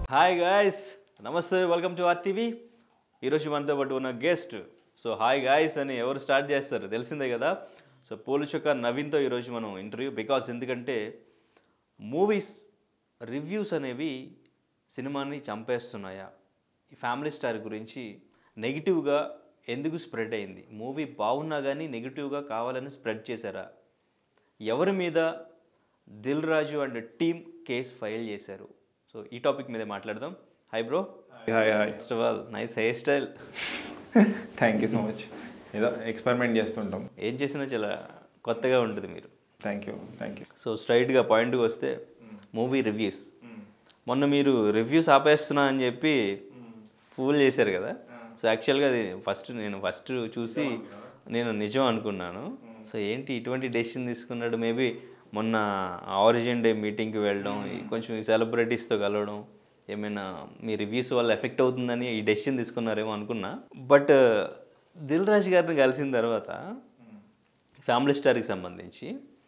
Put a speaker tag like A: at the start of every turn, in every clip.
A: Hi guys namaste welcome to R TV ఈరోజు మనతో పాటు ఉన్న గెస్ట్ సో హాయ్ గాయస్ అని ఎవరు స్టార్ట్ చేస్తారు తెలిసిందే కదా సో పోలుచొక్క నవీన్తో ఈరోజు మనం ఇంటర్వ్యూ బికాస్ ఎందుకంటే మూవీస్ రివ్యూస్ అనేవి సినిమాని చంపేస్తున్నాయా ఈ ఫ్యామిలీ స్టార్ గురించి నెగిటివ్గా ఎందుకు స్ప్రెడ్ అయింది మూవీ బాగున్నా కానీ నెగిటివ్గా కావాలని స్ప్రెడ్ చేశారా ఎవరి మీద Dil Raju and team case file చేశారు సో ఈ టాపిక్ మీద మాట్లాడదాం hi bro
B: hi hi
A: first of all nice hair style
B: thank you so much ఏదో ఎక్స్పెరిమెంట్ చేస్తుంటాం
A: ఏం చేసినా చాలా కొత్తగా ఉంటుంది మీరు
B: thank you thank you
A: so స్ట్రైట్గా పాయింట్కి వస్తే మూవీ రివ్యూస్ మొన్న మీరు రివ్యూస్ ఆపేస్తున్నా అని చెప్పి ఫూల్ చేశారు కదా సో యాక్చువల్గా అది ఫస్ట్ నేను ఫస్ట్ చూసి నేను నిజం అనుకున్నాను సో ఏంటి ఇటువంటి డెసిషన్ తీసుకున్నాడు మేబీ మొన్న ఆరిజిన్ డే మీటింగ్కి వెళ్ళడం ఈ కొంచెం సెలబ్రిటీస్తో కలవడం ఏమైనా మీ రివ్యూస్ వల్ల ఎఫెక్ట్ అవుతుందని ఈ డెసిషన్ తీసుకున్నారేమో అనుకున్నా బట్ దిల్ రాజు గారిని కలిసిన తర్వాత ఫ్యామిలీ స్టార్కి సంబంధించి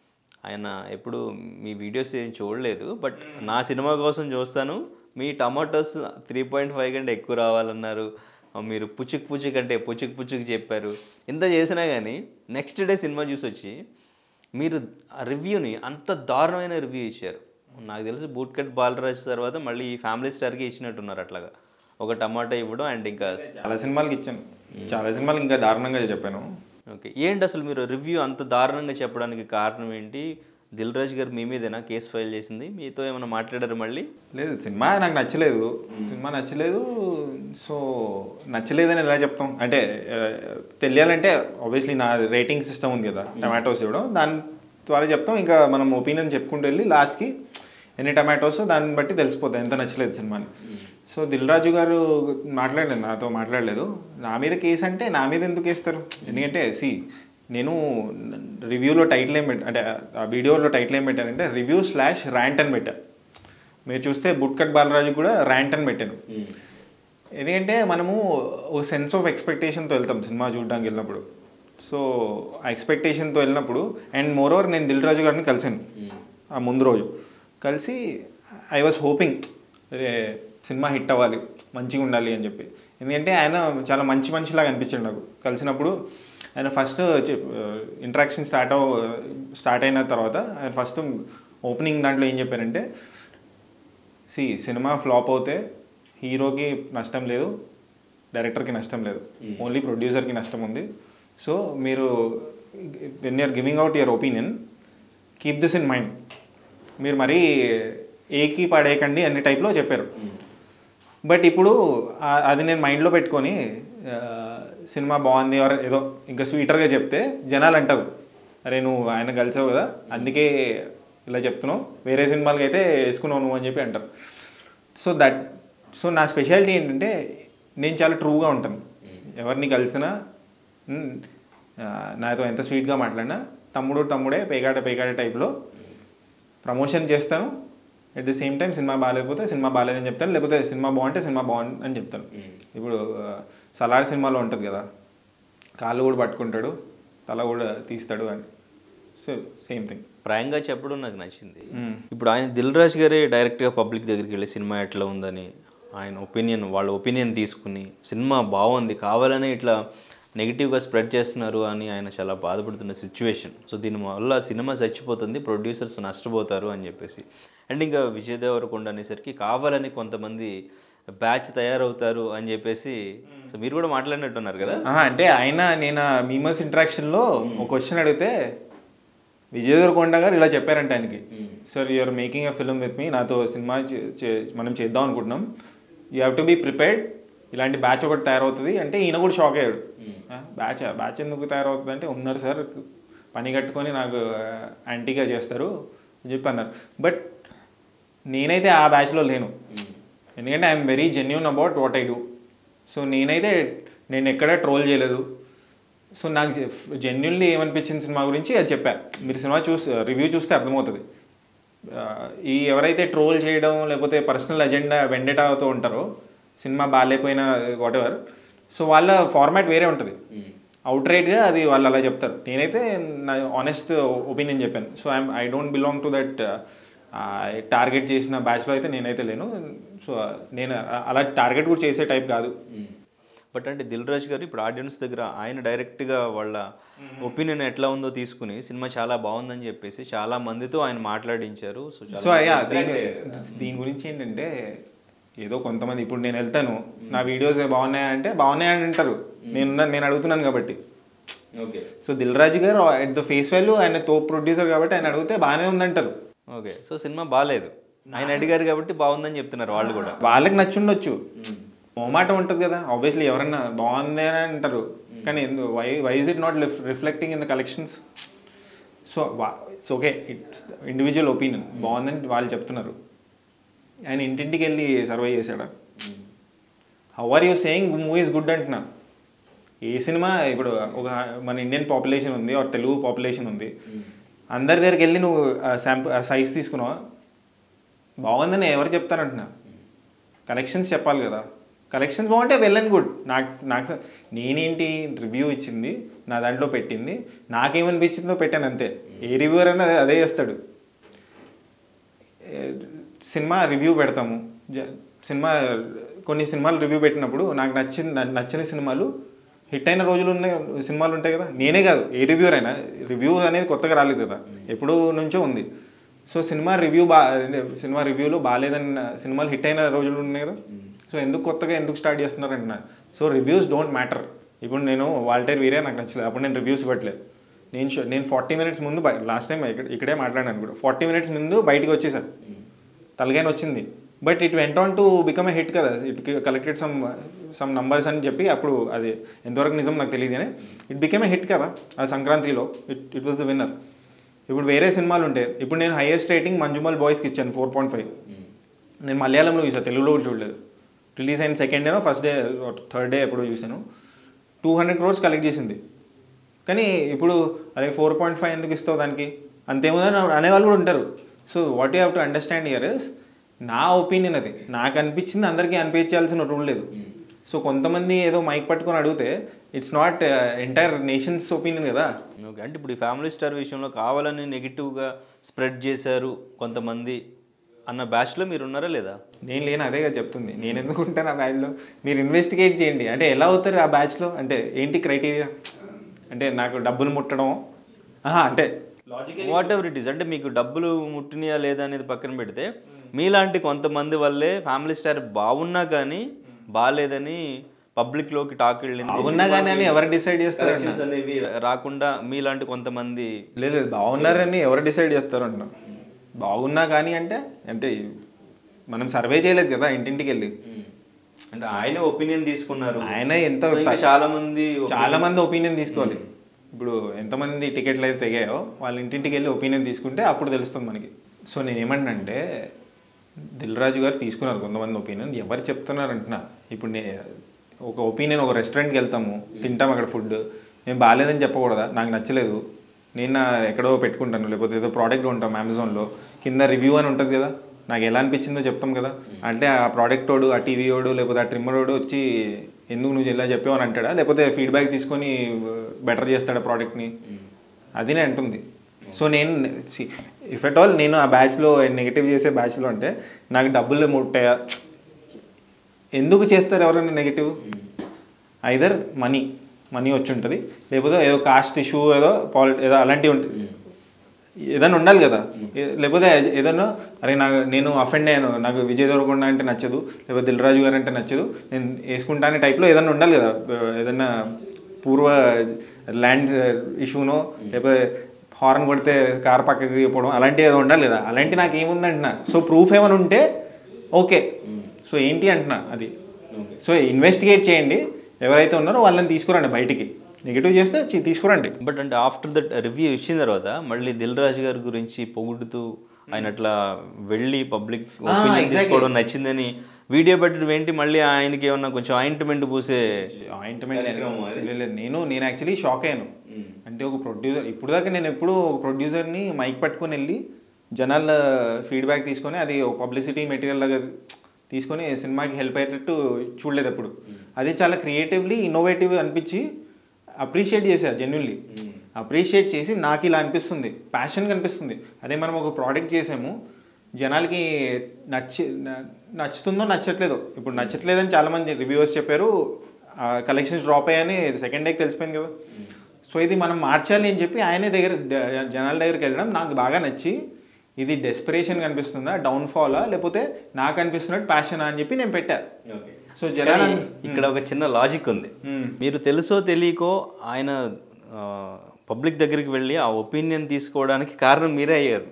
A: ఆయన ఎప్పుడు మీ వీడియోస్ ఏం చూడలేదు బట్ నా సినిమా కోసం చూస్తాను మీ టమాటోస్ త్రీ పాయింట్ ఫైవ్ కంటే ఎక్కువ రావాలన్నారు మీరు పుచ్చుక్ పుచ్చుక్ అంటే పుచ్చుక్ పుచ్చుక్ చెప్పారు ఇంత చేసినా కానీ నెక్స్ట్ డే సినిమా చూసి వచ్చి మీరు ఆ రివ్యూని అంత దారుణమైన రివ్యూ ఇచ్చారు నాకు తెలిసి బూట్ కట్ బాలరాజ్ తర్వాత మళ్ళీ ఈ ఫ్యామిలీ స్టార్కి ఇచ్చినట్టున్నారు అట్లాగా ఒక టమాటా ఇవ్వడం అండ్ ఇంకా
B: చాలా సినిమాలకి ఇచ్చాను చాలా సినిమాలకి ఇంకా దారుణంగా చెప్పాను
A: ఓకే ఏంటి అసలు మీరు రివ్యూ అంత దారుణంగా చెప్పడానికి కారణం ఏంటి దిల్ రాజు గారు మీ మీదేనా కేసు ఫైల్ చేసింది మీతో ఏమైనా మాట్లాడారు మళ్ళీ
B: లేదు సినిమా నాకు నచ్చలేదు సినిమా నచ్చలేదు సో నచ్చలేదని ఎలా చెప్తాం అంటే ఆ, తెలియాలంటే ఆబ్వియస్లీ నా రేటింగ్ సిస్టమ్ ఉంది కదా టమాటోస్ ఇవ్వడం దాని ద్వారా చెప్తాం ఇంకా మనం ఒపీనియన్ చెప్పుకుంటూ వెళ్ళి లాస్ట్కి ఎన్ని టమాటోస్ దాన్ని బట్టి తెలిసిపోతాయి ఎంత నచ్చలేదు సినిమాని సో దిల్ రాజు గారు మాట్లాడలేదు నాతో మాట్లాడలేదు నా మీద కేసు అంటే నా మీద ఎందుకు వేస్తారు ఎందుకంటే సి నేను రివ్యూలో టైటిల్ ఏం పెట్టా అంటే ఆ వీడియోలో టైటిల్ ఏం పెట్టానంటే రివ్యూ స్లాష్ ర్యాంట్ అని పెట్టా మీరు చూస్తే బుట్కట్ బాలరాజు కూడా ర్యాంట్ అని పెట్టాను ఎందుకంటే మనము ఒక సెన్స్ ఆఫ్ ఎక్స్పెక్టేషన్తో వెళ్తాం సినిమా చూడడానికి వెళ్ళినప్పుడు సో ఆ ఎక్స్పెక్టేషన్తో వెళ్ళినప్పుడు అండ్ మోర్ ఓవర్ నేను దిల్ రాజు గారిని కలిసాను ఆ ముందు రోజు కలిసి ఐ వాజ్ హోపింగ్ అరే సినిమా హిట్ అవ్వాలి మంచిగా ఉండాలి అని చెప్పి ఎందుకంటే ఆయన చాలా మంచి మనిషిలాగా అనిపించాడు నాకు కలిసినప్పుడు ఆయన ఫస్ట్ ఇంట్రాక్షన్ స్టార్ట్ అవ స్టార్ట్ అయిన తర్వాత ఆయన ఫస్ట్ ఓపెనింగ్ దాంట్లో ఏం చెప్పారంటే సి సినిమా ఫ్లాప్ అవుతే హీరోకి నష్టం లేదు డైరెక్టర్కి నష్టం లేదు ఓన్లీ ప్రొడ్యూసర్కి నష్టం ఉంది సో మీరు when you're giving out your opinion keep this in mind మీరు మరీ ఏకి పడేయకండి అనే టైప్లో చెప్పారు బట్ ఇప్పుడు ఆ- అది నేను మైండ్లో పెట్టుకొని ఆ, సినిమా బాగుంది ఆర్ ఏదో ఇంకా స్వీటర్గా చెప్తే జనాలు అంటారు అరే నువ్వు ఆయన కలిసావు కదా అందుకే ఇలా చెప్తున్నావు వేరే సినిమాలకి అయితే వేసుకున్నావు నువ్వు అని చెప్పి అంటారు సో దట్ సో నా స్పెషాలిటీ ఏంటంటే నేను చాలా ట్రూగా ఉంటాను ఎవరిని కలిసినా మ్, ఆ, నాతో ఎంత స్వీట్గా మాట్లాడినా తమ్ముడు తమ్ముడే పేకాట పేకాట టైప్లో ప్రమోషన్ చేస్తాను అట్ ది సేమ్ టైం సినిమా బాగాలేకపోతే సినిమా బాగాలేదని చెప్తాను లేకపోతే సినిమా బాగుంటే సినిమా బాగుంది అని చెప్తాను ఇప్పుడు ఆ, సలార్ సినిమాలో ఉంటుంది కదా కాళ్ళు కూడా పట్టుకుంటాడు తల కూడా తీస్తాడు అని సో సేమ్ థింగ్
A: ప్రాయంగా చెప్పడం నాకు నచ్చింది ఇప్పుడు ఆయన దిల్ రాజు గారే డైరెక్ట్గా పబ్లిక్ దగ్గరికి వెళ్ళి సినిమా ఎట్లా ఉందని ఆయన ఒపీనియన్ వాళ్ళ ఒపీనియన్ తీసుకుని సినిమా బాగుంది కావాలని ఇట్లా నెగిటివ్గా స్ప్రెడ్ చేస్తున్నారు అని ఆయన చాలా బాధపడుతున్న సిచ్యువేషన్ సో దీని వల్ల సినిమా చచ్చిపోతుంది ప్రొడ్యూసర్స్ నష్టపోతారు అని చెప్పేసి అండ్ ఇంకా విజయ్ దేవరకొండ అనేసరికి కావాలని కొంతమంది బ్యాచ్ తయారవుతారు అని చెప్పేసి సో మీరు కూడా మాట్లాడినట్టున్నారు కదా
B: ఆహా, అంటే ఆయన నేను మీమస్ ఇంటరాక్షన్లో ఒక క్వశ్చన్ అడిగితే విజయ్ దేవరకొండ గారు ఇలా చెప్పారంట ఆయనకి sir you're making a film with me నాతో సినిమా చే- చే- మనం చేద్దాం అనుకుంటున్నాం you have to be prepared ఇలాంటి బ్యాచ్ ఒకటి తయారవుతుంది అంటే ఈయన కూడా షాక్ అయ్యాడు బ్యాచ్ బ్యాచ్ ఎందుకు తయారవుతుంది అంటే ఉన్నారు సార్ పని కట్టుకొని నాకు యాంటీగా చేస్తారు అని చెప్పి అన్నారు బట్ నేనైతే ఆ బ్యాచ్లో లేను ఎందుకంటే I'm very genuine about what I do so నేనైతే నేను ఎక్కడ ట్రోల్ చేయలేదు సో నాకు జెన్యున్లీ ఏమనిపించింది సినిమా గురించి అది చెప్పా మీరు సినిమా చూసి రివ్యూ చూస్తే అర్థమవుతుంది ఆ, ఈ ఎవరైతే ట్రోల్ చేయడం లేకపోతే పర్సనల్ అజెండా వెండేటాతో ఉంటారో సినిమా బాగాలేకపోయినా వాట్ ఎవర్ సో వాళ్ళ ఫార్మాట్ వేరే ఉంటుంది అవుట్ రైట్గా అది వాళ్ళు అలా చెప్తారు నేనైతే నా ఆనెస్ట్ ఒపీనియన్ చెప్పాను so I'm I don't belong to that target చేసిన బ్యాచ్లో అయితే నేనైతే లేను సో నేను అ- అలా టార్గెట్ కూడా చేసే టైప్ కాదు
A: బట్ అంటే దిల్ రాజు గారు ఇప్పుడు ఆడియన్స్ దగ్గర ఆయన డైరెక్ట్గా వాళ్ళ ఒపీనియన్ ఎట్లా ఉందో తీసుకుని సినిమా చాలా బాగుందని చెప్పేసి చాలా మందితో ఆయన మాట్లాడించారు సో చాలా
B: సో అయ్యా దీని దీని గురించి ఏంటంటే ఏదో కొంతమంది ఇప్పుడు నేను వెళ్తాను నా వీడియోస్ బాగున్నాయా అంటే బాగున్నాయని అంటారు నేను నేను అడుగుతున్నాను కాబట్టి
A: ఓకే
B: సో దిల్ రాజు గారు అట్ ద ఫేస్ వాల్యూ ఆయన తో ప్రొడ్యూసర్ కాబట్టి ఆయన అడిగితే బాగానే ఉందంటారు
A: ఓకే సో సినిమా బాగాలేదు ఆయన అడిగారు కాబట్టి బాగుందని చెప్తున్నారు వాళ్ళు కూడా
B: వాళ్ళకి నచ్చుండొచ్చు మొమాట ఉంటుంది కదా ఆబ్వియస్లీ ఎవరన్నా బాగుంది అని అంటారు కానీ why why is it not reflecting in the collections so it's okay it's individual opinion బాగుందని వాళ్ళు చెప్తున్నారు ఆయన ఇంటింటికి వెళ్ళి సర్వే చేశాడా how are you saying movies good అంటున్నా ఏ సినిమా ఇప్పుడు ఒక మన ఇండియన్ పాపులేషన్ ఉంది ఒక తెలుగు పాపులేషన్ ఉంది అందరి దగ్గరికి వెళ్ళి నువ్వు శాంపుల్ సైజ్ తీసుకున్నావా బాగుందని ఎవరు చెప్తారంటున్నా కలెక్షన్స్ చెప్పాలి కదా కలెక్షన్స్ బాగుంటే వెల్ అండ్ గుడ్ నాకు నాకు స- నేనేంటి రివ్యూ ఇచ్చింది నా దాంట్లో పెట్టింది నాకేమనిపించిందో పెట్టాను అంతే ఏ రివ్యూవర్ అయినా అదే- అదే చేస్తాడు ఏ, సినిమా రివ్యూ పెడతాము జ- సినిమా కొన్ని సినిమాలు రివ్యూ పెట్టినప్పుడు నాకు నచ్చిన న- నచ్చని సినిమాలు హిట్ అయిన రోజులు ఉన్నాయి సినిమాలు ఉంటాయి కదా నేనే కాదు ఏ రివ్యూర్ అయినా రివ్యూ అనేది కొత్తగా రాలేదు కదా ఎప్పుడూ నుంచో ఉంది సో సినిమా రివ్యూ బా సినిమా రివ్యూలో బాగాలేదన్న సినిమాలు హిట్ అయిన రోజులు ఉన్నాయి కదా సో ఎందుకు కొత్తగా ఎందుకు స్టార్ట్ చేస్తున్నారు అంటున్నా సో రివ్యూస్ డోంట్ మ్యాటర్ ఇప్పుడు నేను వాల్టైర్ వీరే నాకు నచ్చలేదు అప్పుడు నేను రివ్యూస్ ఇవ్వట్లేదు నేను షో- నేను ఫార్టీ మినిట్స్ ముందు లాస్ట్ టైం ఇక్కడ ఇక్కడే మాట్లాడాను కూడా ఫార్టీ మినిట్స్ ముందు బయటికి వచ్చేసాను తలగాని వచ్చింది but it went on to become a hit కదా it collected some some numbers అని చెప్పి అప్పుడు అది ఎంతవరకు నిజం నాకు తెలియదు కానీ ఇట్ బికమ్ ఎ హిట్ కదా ఆ సంక్రాంతిలో it it was the winner ఇప్పుడు వేరే సినిమాలు ఉంటాయి ఇప్పుడు నేను హైయెస్ట్ రేటింగ్ మంజుమల్ బాయ్స్కి ఇచ్చాను ఫోర్ పాయింట్ ఫైవ్ నేను మలయాళంలో చూసాను తెలుగులో కూడా చూడలేదు రిలీజ్ అయిన సెకండ్ డేనో ఫస్ట్ డే థర్డ్ డే ఎప్పుడో చూసాను టూ హండ్రెడ్ క్రోర్స్ కలెక్ట్ చేసింది కానీ ఇప్పుడు అరే ఫోర్ పాయింట్ ఫైవ్ ఎందుకు ఇస్తావు దానికి అంతేముందని అనేవాళ్ళు కూడా ఉంటారు so what you have to understand here is నా ఒపీనియన్ అది నాకు అనిపించింది అందరికీ అనిపించాల్సిన రూల్ లేదు సో కొంతమంది ఏదో మైక్ పట్టుకొని అడిగితే it's not entire nation's opinion కదా
A: ఓకే అంటే ఇప్పుడు ఈ ఫ్యామిలీ స్టార్ విషయంలో కావాలని నెగిటివ్గా స్ప్రెడ్ చేశారు కొంతమంది అన్న బ్యాచ్లో మీరు ఉన్నారా లేదా
B: నేను లేను అదే కదా చెప్తుంది నేను ఎందుకు ఉంటాను ఆ బ్యాచ్లో మీరు ఇన్వెస్టిగేట్ చేయండి అంటే ఎలా అవుతారు ఆ బ్యాచ్లో అంటే ఏంటి క్రైటీరియా అంటే నాకు డబ్బులు ముట్టడం ఆహా, అంటే
A: వాట్ ఎవర్ ఇట్ ఈస్ అంటే మీకు డబ్బులు ముట్టినయా లేదా అనేది పక్కన పెడితే మీలాంటి కొంతమంది వల్లే ఫ్యామిలీ స్టార్ బాగున్నా కానీ బాగాలేదని పబ్లిక్లోకి టాక్ వెళ్ళింది
B: అవునా కానీ అని ఎవరు డిసైడ్ చేస్తారు
A: Corrections అనేవి రాకుండా మీలాంటి కొంతమంది
B: లేదు లేదు, బాగున్నారని ఎవరు డిసైడ్ చేస్తారు అంటున్నా బాగున్నా కానీ అంటే అంటే మనం సర్వే చేయలేదు కదా ఇంటింటికి వెళ్ళి
A: అంటే ఆయన ఒపీనియన్ తీసుకున్నారు
B: ఆయన ఎంత
A: So ఇంకా చాలా మంది
B: చాలా మంది ఒపీనియన్ తీసుకోవాలి ఇప్పుడు ఎంతమంది టికెట్లు అయితే తెగాయో వాళ్ళ ఇంటింటికి వెళ్ళి ఒపీనియన్ తీసుకుంటే అప్పుడు తెలుస్తుంది మనకి సో నేను ఏమంటే దిల్ రాజు గారు తీసుకున్నారు కొంతమంది ఒపీనియన్ ఎవరు చెప్తున్నారు అంటున్నా ఇప్పుడు నే ఒక ఒపీనియన్ ఒక రెస్టారెంట్కి వెళ్తాము తింటాం అక్కడ ఫుడ్ నేను బాగాలేదని చెప్పకూడదా నాకు నచ్చలేదు నేను నా ఎక్కడో పెట్టుకుంటాను లేకపోతే ఏదో ప్రోడక్ట్ ఉంటాం అమెజాన్లో కింద రివ్యూ అని ఉంటుంది కదా నాకు ఎలా అనిపించిందో చెప్తాం కదా అంటే ఆ ప్రోడక్ట్ వాడు ఆ టీవీ వాడు లేకపోతే ఆ ట్రిమ్మర్ వాడు వచ్చి ఎందుకు నువ్వు ఇలా చెప్పావు అని అంటాడా లేకపోతే ఫీడ్బ్యాక్ తీసుకొని బెటర్ చేస్తాడా ప్రోడక్ట్ని అది నేను అంటుంది సో నేను ఇఫ్ ఎట్ ఆల్ నేను ఆ బ్యాచ్లో నెగిటివ్ చేసే బ్యాచ్లో అంటే నాకు డబ్బులు ముట్టాయా ఎందుకు చేస్తారు ఎవరైనా నెగిటివ్ ఐదర్ మనీ మనీ వచ్చి ఉంటుంది లేకపోతే ఏదో కాస్ట్ ఇష్యూ ఏదో పాలిట్ ఏదో అలాంటివి ఉంటుంది ఏదైనా ఉండాలి కదా ఏ- లేకపోతే ఏదన్నా అరే నాకు నేను అఫెండ్ అయ్యాను నాకు విజయ్ దేవరకొండ అంటే నచ్చదు లేకపోతే దిల్రాజు గారు అంటే నచ్చదు నేను వేసుకుంటా అనే టైప్లో ఏదన్నా ఉండాలి కదా ఏదన్నా పూర్వ ల్యాండ్ ఇష్యూనో లేకపోతే హార్న్ కొడితే కార్ పక్కకి తీయకపోవడం అలాంటివి ఏదో ఉండాలి కదా అలాంటి నాకు ఏముందంటున్నా సో ప్రూఫ్ ఏమైనా ఉంటే ఓకే సో ఏంటి అంటున్నా అది సో ఇన్వెస్టిగేట్ చేయండి ఎవరైతే ఉన్నారో వాళ్ళని తీసుకురండి బయటికి నెగిటివ్ చేస్తే చి- తీసుకురండి
A: బట్ అంటే ఆఫ్టర్ దట్ రివ్యూ ఇచ్చిన తర్వాత మళ్ళీ దిల్ రాజు గారి గురించి పొగుడుతూ ఆయన అట్లా వెళ్ళి పబ్లిక్ ఒపీనియన్
B: exactly.
A: తీసుకోవడం నచ్చిందని వీడియో పెట్టడం ఏంటి మళ్ళీ ఆయనకి ఏమన్నా కొంచెం ఆయింట్మెంట్ పూసే
B: ఆయింట్మెంట్
A: కార్యక్రమం అది?
B: లేదు, లేదు. నేను నేను యాక్చువల్లీ షాక్ అయ్యాను అంటే ఒక ప్రొడ్యూసర్ ఇప్పుడు దాకా నేను ఎప్పుడు ఒక ప్రొడ్యూసర్ని మైక్ పట్టుకొని వెళ్ళి జనాల ఫీడ్బ్యాక్ తీసుకొని అది ఒక పబ్లిసిటీ మెటీరియల్ లాగా తీసుకొని సినిమాకి హెల్ప్ అయ్యేటట్టు చూడలేదు ఎప్పుడు అది చాలా క్రియేటివ్లీ ఇన్నోవేటివ్ అనిపించి అప్రిషియేట్ చేశారు జెన్యున్లీ అప్రిషియేట్ చేసి నాకు ఇలా అనిపిస్తుంది ప్యాషన్ కనిపిస్తుంది అదే మనం ఒక ప్రోడక్ట్ చేసాము జనాలకి నచ్చి న- నచ్చుతుందో నచ్చట్లేదో ఇప్పుడు నచ్చట్లేదని చాలామంది రివ్యూవర్స్ చెప్పారు కలెక్షన్స్ డ్రాప్ అయ్యాయని సెకండ్ డేకి తెలిసిపోయింది కదా సో ఇది మనం మార్చాలి అని చెప్పి ఆయనే దగ్గర ద- జనాల దగ్గరికి వెళ్ళడం నాకు బాగా నచ్చి ఇది డెస్పిరేషన్ కనిపిస్తుందా డౌన్ఫాలా లేకపోతే నాకు అనిపిస్తున్నట్టు ప్యాషనా అని చెప్పి నేను పెట్టా సో జనాలు
A: కానీ ఇక్కడ ఒక చిన్న లాజిక్ ఉంది
B: మ్మ్.
A: మీరు తెలుసో తెలియకో ఆయన పబ్లిక్ దగ్గరికి వెళ్ళి ఆ ఒపీనియన్ తీసుకోవడానికి కారణం మీరే అయ్యారు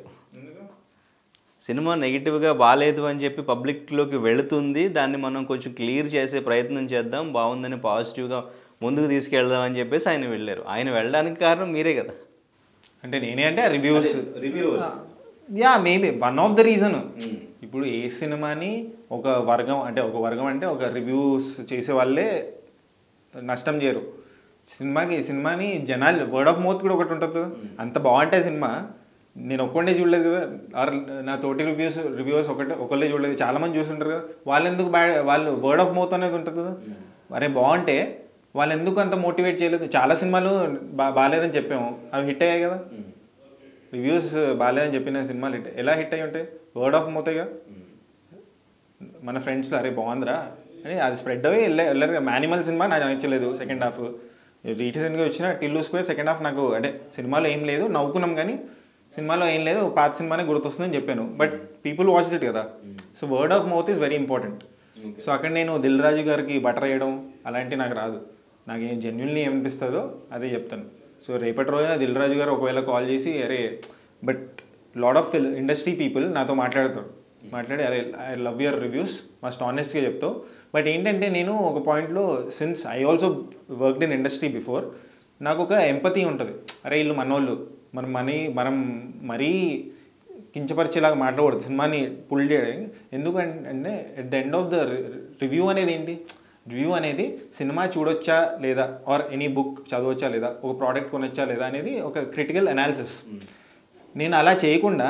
A: సినిమా నెగిటివ్గా బాగాలేదు అని చెప్పి పబ్లిక్లోకి వెళుతుంది దాన్ని మనం కొంచెం క్లియర్ చేసే ప్రయత్నం చేద్దాం బాగుందని పాజిటివ్గా ముందుకు తీసుకెళ్దాం అని చెప్పేసి ఆయన వెళ్ళారు ఆయన వెళ్ళడానికి కారణం మీరే కదా
B: అంటే నేనే అంటే reviews
A: reviews
B: yeah maybe one of the reason ఇప్పుడు ఏ సినిమాని ఒక వర్గం అంటే ఒక వర్గం అంటే ఒక రివ్యూస్ చేసే వాళ్ళే నష్టం చేయరు సినిమాకి సినిమాని జనాలు వర్డ్ ఆఫ్ మౌత్ కూడా ఒకటి ఉంటుంది కదా అంత బాగుంటే సినిమా నేను ఒక్కడే చూడలేదు కదా ఆర్ నా తోటి రివ్యూస్ రివ్యూస్ ఒకటే ఒకళ్ళే చూడలేదు చాలా మంది చూస్తుంటారు కదా వాళ్ళు ఎందుకు బ్యా వాళ్ళు వర్డ్ ఆఫ్ మౌత్ అనేది ఉంటుంది కదా అరే బాగుంటే వాళ్ళు ఎందుకు అంత మోటివేట్ చేయలేదు చాలా సినిమాలు బా బాగాలేదని చెప్పాము అవి హిట్ అయ్యాయి కదా రివ్యూస్ బాగాలేదని చెప్పిన సినిమాలు హిట్ ఎలా హిట్ అయ్యి ఉంటాయి వర్డ్ ఆఫ్ మౌతేగా మన ఫ్రెండ్స్లో అరే బాగుందిరా అని అది స్ప్రెడ్ అయ్యి వెళ్ళే వెళ్ళారు మానిమల్ సినిమా నాకు నచ్చలేదు సెకండ్ హాఫ్ రీసెంట్గా వచ్చిన టిల్లు స్క్వేర్ సెకండ్ హాఫ్ నాకు అంటే సినిమాలో ఏం లేదు నవ్వుకున్నాం కానీ సినిమాలో ఏం లేదు పాత సినిమానే గుర్తొస్తుందని చెప్పాను బట్ పీపుల్ వాచ్ ఇట్ కదా so word of mouth is very important so అక్కడ నేను దిల్ రాజు గారికి బటర్ వేయడం అలాంటి నాకు రాదు నాకు ఏం జెన్యున్లీ ఏమనిపిస్తుందో అదే చెప్తాను సో రేపటి రోజున దిల్ రాజు గారు ఒకవేళ కాల్ చేసి అరే but lot of industry people నాతో మాట్లాడతారు మాట్లాడి అరే I love your reviews must ఆనెస్ట్గా చెప్తావు బట్ ఏంటంటే నేను ఒక పాయింట్లో since I also worked in industry before నాకు ఒక ఎంపతి ఉంటుంది అరే వీళ్ళు మనోళ్ళు మనం మనీ మనం మరీ కించపరిచేలాగా మాట్లాడకూడదు సినిమాని పుల్ చేయడం ఎందుకంటే at the end of the review అనేది ఏంటి రివ్యూ అనేది సినిమా చూడొచ్చా లేదా ఆర్ ఎనీ బుక్ చదవచ్చా లేదా ఒక ప్రోడక్ట్ కొనొచ్చా లేదా అనేది ఒక క్రిటికల్ అనాలిసిస్ నేను అలా చేయకుండా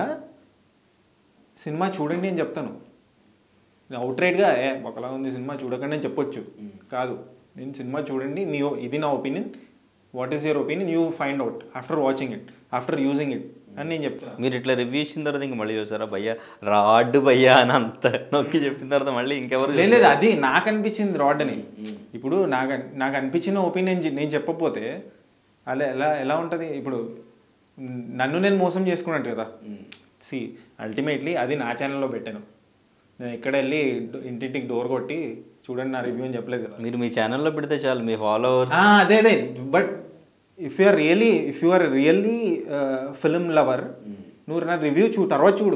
B: సినిమా చూడండి అని చెప్తాను అవుట్ రైట్గా ఏ ఒకలా ఉంది సినిమా చూడకండి అని చెప్పొచ్చు కాదు నేను సినిమా చూడండి మీ ఇది నా opinion what is your opinion you find out after watching it after using it అని నేను చెప్తాను
A: మీరు ఇట్లా రివ్యూ ఇచ్చిన తర్వాత ఇంక మళ్ళీ చూసారా భయ్యా రాడ్ భయ్యా అని అంత నొక్కి చెప్పిన తర్వాత మళ్ళీ ఇంకెవరు
B: లేదు లేదు, అది నాకు అనిపించింది రాడ్ అని ఇప్పుడు నాకు నాకు అనిపించిన ఒపీనియన్ నేను చెప్పకపోతే అలా ఎలా ఎలా ఉంటుంది ఇప్పుడు నన్ను నేను మోసం చేసుకున్నట్టు కదా సి అల్టిమేట్లీ అది నా ఛానల్లో పెట్టాను నేను ఎక్కడ వెళ్ళి ఇంటింటికి డోర్ కొట్టి చూడండి నా రివ్యూ అని చెప్పలేదు కదా
A: మీరు మీ ఛానల్లో పెడితే చాలు మీ ఫాలోవర్స్
B: ఆ, అదే అదే but if you are really if you are really film lover నువ్వు నా రివ్యూ చూ తర్వాత చూడు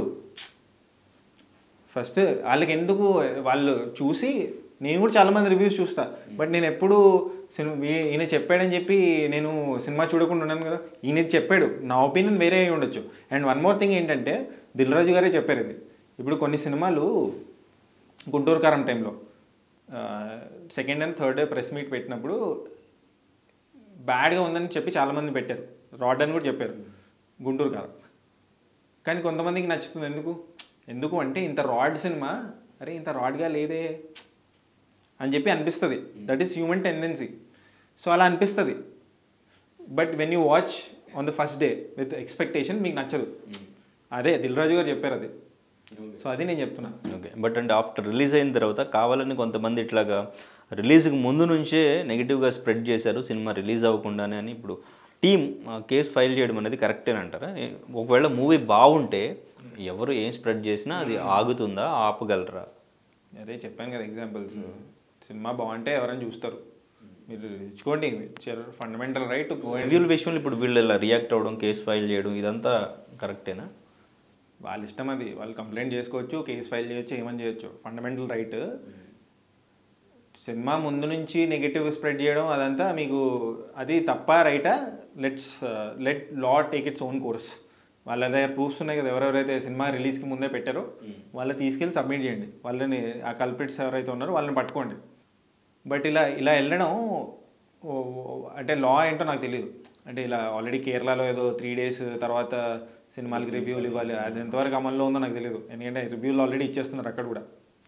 B: ఫస్ట్ వాళ్ళకి ఎందుకు వాళ్ళు చూసి నేను కూడా చాలా మంది రివ్యూస్ చూస్తా బట్ నేను ఎప్పుడు సినిమా ఈయన చెప్పాడని చెప్పి నేను సినిమా చూడకుండా ఉన్నాను కదా ఈయన ఇది చెప్పాడు నా ఒపీనియన్ వేరే అయి ఉండొచ్చు అండ్ వన్ మోర్ థింగ్ ఏంటంటే దిల్రాజు గారే చెప్పారు ఇది ఇప్పుడు కొన్ని సినిమాలు గుంటూరు కారం టైంలో second and third day press meet పెట్టినప్పుడు బ్యాడ్గా ఉందని చెప్పి చాలామంది పెట్టారు రాడ్ అని కూడా చెప్పారు గుంటూరు కారం కానీ కొంతమందికి నచ్చుతుంది ఎందుకు ఎందుకు అంటే ఇంత రాడ్ సినిమా అరే ఇంత రాడ్గా లేదే అని చెప్పి అనిపిస్తుంది that is human tendency so అలా అనిపిస్తుంది but when you watch on the first day with expectation మీకు నచ్చదు అదే దిల్ రాజు గారు చెప్పారు అది సో అది నేను చెప్తున్నా
A: ఓకే బట్ అంటే ఆఫ్టర్ రిలీజ్ అయిన తర్వాత కావాలని కొంతమంది ఇట్లాగా రిలీజ్కి ముందు నుంచే నెగిటివ్గా స్ప్రెడ్ చేశారు సినిమా రిలీజ్ అవ్వకుండానే అని ఇప్పుడు టీం కేసు ఫైల్ చేయడం అనేది కరెక్టేనంటారా ఏ- ఒకవేళ మూవీ బాగుంటే ఎవరు ఏం స్ప్రెడ్ చేసినా అది ఆగుతుందా ఆపగలరా
B: అదే చెప్పాను కదా ఎగ్జాంపుల్స్ సినిమా బాగుంటే ఎవరైనా చూస్తారు మీరు ఇచ్చుకోండి ఫండమెంటల్ రైట్
A: రివ్యూల విషయంలో ఇప్పుడు వీళ్ళు ఇలా రియాక్ట్ అవ్వడం కేసు ఫైల్ చేయడం ఇదంతా కరెక్టేనా
B: వాళ్ళ ఇష్టం అది వాళ్ళు కంప్లైంట్ చేసుకోవచ్చు కేసు ఫైల్ చేయొచ్చు ఏమని చేయొచ్చు ఫండమెంటల్ రైట్ సినిమా ముందు నుంచి నెగిటివ్ స్ప్రెడ్ చేయడం అదంతా మీకు అది తప్ప రైటా let's let law take its own course వాళ్ళ దగ్గర ప్రూఫ్స్ ఉన్నాయి కదా ఎవరెవరైతే సినిమా రిలీజ్కి ముందే పెట్టారో వాళ్ళని తీసుకెళ్ళి సబ్మిట్ చేయండి వాళ్ళని ఆ కల్పిట్స్ ఎవరైతే ఉన్నారో వాళ్ళని పట్టుకోండి బట్ ఇలా ఇలా వెళ్ళడం ఓ- ఓ- అంటే లా ఏంటో నాకు తెలియదు అంటే ఇలా ఆల్రెడీ కేరళలో ఏదో త్రీ డేస్ తర్వాత సినిమాలకి రివ్యూలు ఇవ్వాలి అది ఎంతవరకు అమల్లో ఉందో నాకు తెలియదు ఎందుకంటే రివ్యూలు ఆల్రెడీ ఇచ్చేస్తున్నారు అక్కడ కూడా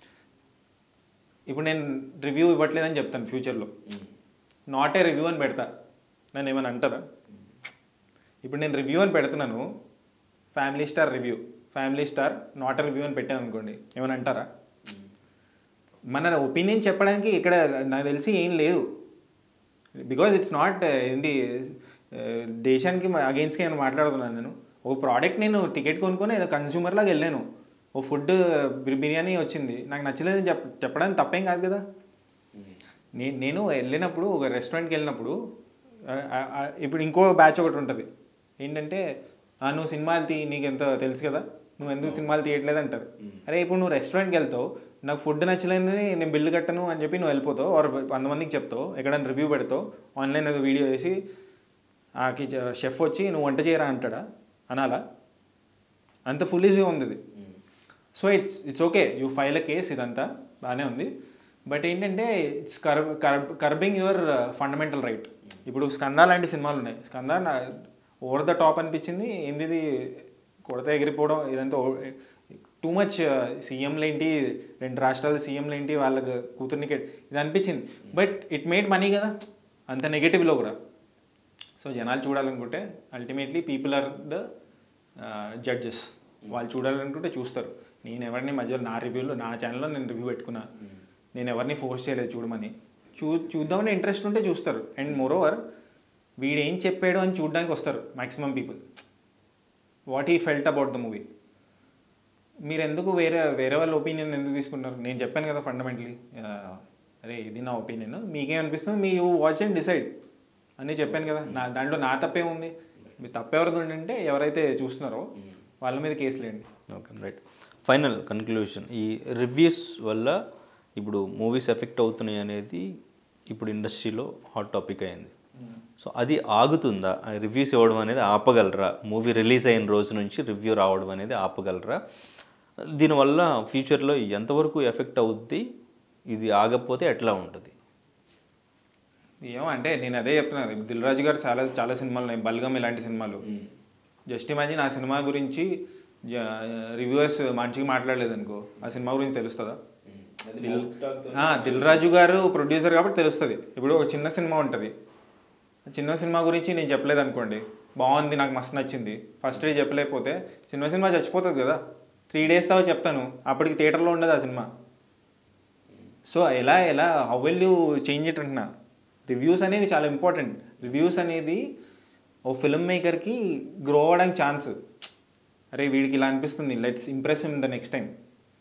B: ఇప్పుడు నేను రివ్యూ ఇవ్వట్లేదని చెప్తాను ఫ్యూచర్లో నాట్ ఏ రివ్యూ అని పెడతా నన్ను ఏమైనా అంటారా ఇప్పుడు నేను రివ్యూ అని పెడుతున్నాను Family Star review Family Star not review అని పెట్టాను అనుకోండి ఏమైనా అంటారా మన ఒపీనియన్ చెప్పడానికి ఇక్కడ నాకు తెలిసి ఏం లేదు బికాజ్ ఇట్స్ నాట్ ఏంటి ఆ, దేశానికి అగెయిన్స్ట్గా నేను మాట్లాడుతున్నాను నేను ఒక ప్రోడక్ట్ నేను టికెట్ కొనుక్కొని నేను కన్స్యూమర్ లాగా వెళ్ళాను ఓ ఫుడ్ బిర్యానీ వచ్చింది నాకు నచ్చలేదని చెప్ చెప్పడానికి తప్పేం కాదు కదా నే నేను వెళ్ళినప్పుడు ఒక రెస్టారెంట్కి వెళ్ళినప్పుడు ఆ, ఆ, ఆ, ఇప్పుడు ఇంకో బ్యాచ్ ఒకటి ఉంటుంది ఏంటంటే "ఆ, నువ్వు సినిమాలు తీ నీకు ఎంత తెలుసు కదా నువ్వు ఎందుకు సినిమాలు తీయట్లేదు అంటారు అరే ఇప్పుడు నువ్వు రెస్టారెంట్కి వెళ్తావు నాకు ఫుడ్ నచ్చలేదని నేను బిల్లు కట్టను అని చెప్పి నువ్వు వెళ్ళిపోతావు ఆర్ వంద మందికి చెప్తావు ఎక్కడైనా రివ్యూ పెడతావు ఆన్లైన్ ఏదో వీడియో వేసి ఆ షెఫ్ వచ్చి నువ్వు వంట చేయరా అంటాడా అనాలా అంత ఫుల్లీస్గా ఉంది ఇది so it's it's okay you file a case ఇదంతా బాగానే ఉంది బట్ ఏంటంటే it's curb curb curbing your fundamental right ఇప్పుడు స్కంద లాంటి సినిమాలు ఉన్నాయి స్కంద ఓవర్ ద టాప్ అనిపించింది ఏంది ఇది కొడత ఎగిరిపోవడం ఇదంతా టూ మచ్ సీఎంలు ఏంటి రెండు రాష్ట్రాల సీఎంలు ఏంటి వాళ్ళకి కూతుర్నికి ఇది అనిపించింది బట్ ఇట్ మేడ్ మనీ కదా అంత నెగిటివ్లో కూడా సో జనాలు చూడాలనుకుంటే ultimately people are the judges వాళ్ళు చూడాలనుకుంటే చూస్తారు నేను ఎవరిని మధ్యలో నా రివ్యూలో నా ఛానల్లో నేను రివ్యూ పెట్టుకున్నా నేను ఎవరిని ఫోర్స్ చేయలేదు చూడమని చూ చూద్దామని ఇంట్రెస్ట్ ఉంటే చూస్తారు అండ్ మోరోవర్ వీడు ఏం చెప్పాడు అని చూడడానికి వస్తారు maximum people what he felt about the movie మీరు ఎందుకు వేరే వేరే వాళ్ళ ఒపీనియన్ ఎందుకు తీసుకుంటారు నేను చెప్పాను కదా ఫండమెంటలీ అరే ఇది నా ఒపీనియన్ మీకేమనిపిస్తుంది మీ యూ వాచ్ అండ్ డిసైడ్ అని చెప్పాను కదా నా దాంట్లో నా తప్పే ఉంది మీ తప్పెవరిది ఉండంటే ఎవరైతే చూస్తున్నారో వాళ్ళ మీద కేసులేండి
A: ఓకే రైట్ ఫైనల్ కన్క్లూషన్ ఈ రివ్యూస్ వల్ల ఇప్పుడు మూవీస్ ఎఫెక్ట్ అవుతున్నాయి అనేది ఇప్పుడు ఇండస్ట్రీలో హాట్ టాపిక్ అయింది సో అది ఆగుతుందా రివ్యూస్ ఇవ్వడం అనేది ఆపగలరా మూవీ రిలీజ్ అయిన రోజు నుంచి రివ్యూ రావడం అనేది ఆపగలరా దీనివల్ల ఫ్యూచర్లో ఎంతవరకు ఎఫెక్ట్ అవుద్ది ఇది ఆగకపోతే ఎట్లా ఉంటుంది
B: ఏమో అంటే నేను అదే చెప్తున్నాను దిల్ రాజు గారు చాలా చాలా సినిమాలు ఉన్నాయి బల్గం ఇలాంటి సినిమాలు జస్ట్ ఇమాజిన్ ఆ సినిమా గురించి రివ్యూవర్స్ మంచిగా మాట్లాడలేదు అనుకో ఆ సినిమా గురించి తెలుస్తుందా దిల్ ఆ, దిల్ రాజు గారు ప్రొడ్యూసర్ కాబట్టి తెలుస్తుంది ఇప్పుడు ఒక చిన్న సినిమా ఉంటుంది చిన్న సినిమా గురించి నేను చెప్పలేదు అనుకోండి బాగుంది నాకు మస్తు నచ్చింది ఫస్ట్ డే చెప్పలేకపోతే చిన్న సినిమా చచ్చిపోతుంది కదా త్రీ డేస్ తర్వాత చెప్తాను అప్పటికి థియేటర్లో ఉండదు ఆ సినిమా సో ఎలా ఎలా how will you change it అంటున్నా రివ్యూస్ అనేవి చాలా ఇంపార్టెంట్ రివ్యూస్ అనేది ఓ ఫిల్మ్ మేకర్కి గ్రో అవ్వడానికి ఛాన్స్ అరే వీడికి ఇలా అనిపిస్తుంది let's impress in the next time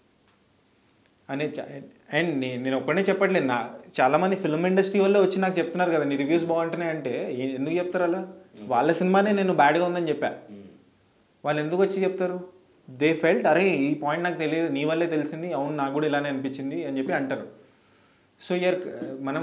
B: అనే అండ్ నేను ఒక్కడే చెప్పట్లేదు నా చాలామంది ఫిల్మ్ ఇండస్ట్రీ వల్ల వచ్చి నాకు చెప్తున్నారు కదా నీ రివ్యూస్ బాగుంటున్నాయి అంటే ఏ- ఎందుకు చెప్తారు అలా వాళ్ళ సినిమానే నేను బ్యాడ్గా ఉందని చెప్పా వాళ్ళు ఎందుకు వచ్చి చెప్తారు దే ఫెల్ట్ అరే ఈ పాయింట్ నాకు తెలియదు నీ వల్లే తెలిసింది అవును నాకు కూడా ఇలానే అనిపించింది అని చెప్పి అంటారు సో ఇయర్ మనం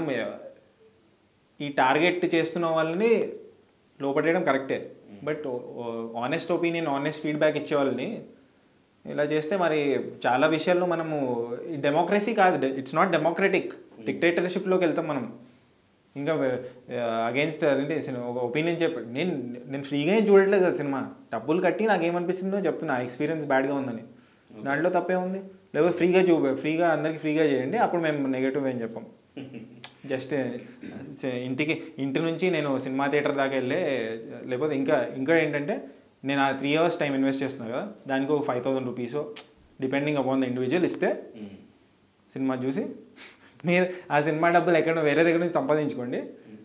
B: ఈ టార్గెట్ చేస్తున్న వాళ్ళని లోపడేయడం కరెక్టే but honest opinion honest feedback ఇచ్చే వాళ్ళని ఇలా చేస్తే మరి చాలా విషయాల్లో మనము డెమోక్రసీ కాదు ఇట్స్ నాట్ డెమోక్రటిక్ డిక్టేటర్షిప్లోకి వెళ్తాం మనం ఇంకా అగేన్స్ట్ అదేంటి సినిమా ఒక ఒపీనియన్ చెప్ప నేను నేను ఫ్రీగా ఏం చూడట్లేదు కదా సినిమా డబ్బులు కట్టి నాకు ఏమనిపిస్తుందో చెప్తున్నా ఎక్స్పీరియన్స్ బ్యాడ్గా ఉందని దాంట్లో తప్పే ఉంది లేకపోతే ఫ్రీగా చూ ఫ్రీగా అందరికి ఫ్రీగా చేయండి అప్పుడు మేము నెగటివ్ ఏం చెప్పాం జస్ట్ ఇంటికి ఇంటి నుంచి నేను సినిమా థియేటర్ దాకా వెళ్ళే లేకపోతే ఇంకా ఇంకా ఏంటంటే నేను ఆ త్రీ అవర్స్ టైం ఇన్వెస్ట్ చేస్తున్నా కదా దానికి ఒక five thousand rupees depending upon the individual ఇస్తే సినిమా చూసి మీరు ఆ సినిమా డబ్బులు ఎక్కడ వేరే దగ్గర నుంచి సంపాదించుకోండి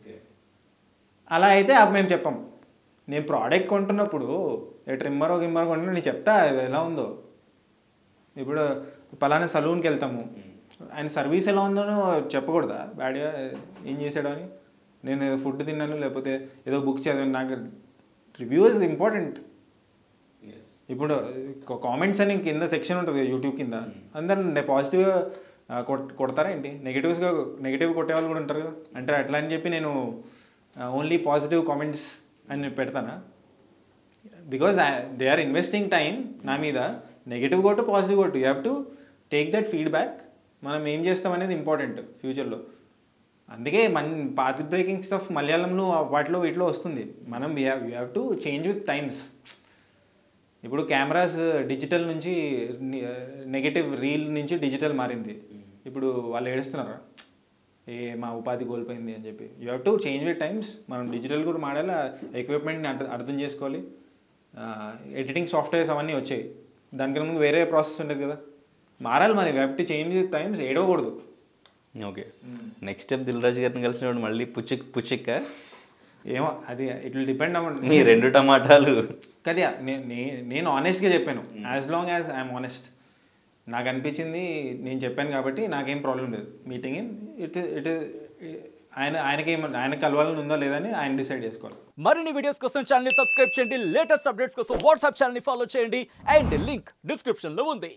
B: అలా అయితే అప్పుడు మేము చెప్పాం నేను ప్రోడక్ట్ కొంటున్నప్పుడు ట్రిమ్మర్ గిమ్మర్ కొంటున్నా నేను చెప్తా అది ఎలా ఉందో ఇప్పుడు పలానా సలూన్కి వెళ్తాము ఆయన సర్వీస్ ఎలా ఉందో చెప్పకూడదా బ్యాడ్గా ఏం చేశాడు అని నేను ఫుడ్ తిన్నాను లేకపోతే ఏదో బుక్ చదివాను నాకు రివ్యూ ఇస్ ఇంపార్టెంట్ ఇప్పుడు కామెంట్స్ అని కింద సెక్షన్ ఉంటుంది కదా యూట్యూబ్ కింద అందరు పాజిటివ్గా కొడతారా ఏంటి నెగిటివ్స్గా నెగిటివ్ కొట్టే వాళ్ళు కూడా ఉంటారు కదా అంటే అట్లా అని చెప్పి నేను ఓన్లీ పాజిటివ్ కామెంట్స్ అని పెడతానా because they are investing time నా మీద నెగిటివ్ కొట్టు పాజిటివ్ కొట్టు you have to take that feedback మనం ఏం చేస్తాం అనేది ఇంపార్టెంట్ ఫ్యూచర్లో అందుకే మన పాత బ్రేకింగ్ స్టఫ్ మలయాళంలో వాటిలో వీటిలో వస్తుంది మనం we have you have to change with times ఇప్పుడు కెమెరాస్ డిజిటల్ నుంచి నెగటివ్ రీల్ నుంచి డిజిటల్ మారింది ఇప్పుడు వాళ్ళు ఏడుస్తున్నారా ఏ మా ఉపాధి కోల్పోయింది అని చెప్పి you have to change with times మనం డిజిటల్ కూడా మాడాలి ఎక్విప్మెంట్ని అర్థం అర్థం చేసుకోవాలి ఎడిటింగ్ సాఫ్ట్వేర్స్ అవన్నీ వచ్చాయి దానికన్నా ముందు వేరే ప్రాసెస్ ఉండేది కదా మారాలి మరి వెబ్ చేంజ్ టైమ్స్ ఏడవకూడదు
A: okay next step Dil Raju గారిని కలిసినప్పుడు మళ్ళీ పుచ్చిక్ పుచ్చిక్క
B: ఏమో అది ఇట్ విల్ డిపెండ్ అవ్వండి
A: మీ రెండు టమాటాలు
B: కదా నే- నే- నేను ఆనెస్ట్గా చెప్పాను as long as I'm honest నాకు అనిపించింది నేను చెప్పాను కాబట్టి నాకేం ప్రాబ్లం లేదు మీటింగ్ ఇట్ ఇట్ ఆయన ఆయనకేం ఆయన కలవాలని ఉందో లేదని ఆయన డిసైడ్ చేసుకోవాలి
C: మరిన్ని వీడియోస్ కోసం ఛానల్ సబ్స్క్రైబ్ చేయండి లేటెస్ట్ అప్డేట్స్ కోసం వాట్సాప్ ఛానల్ ఫాలో చేయండి అండ్ లింక్ డిస్క్రిప్షన్ లో ఉంది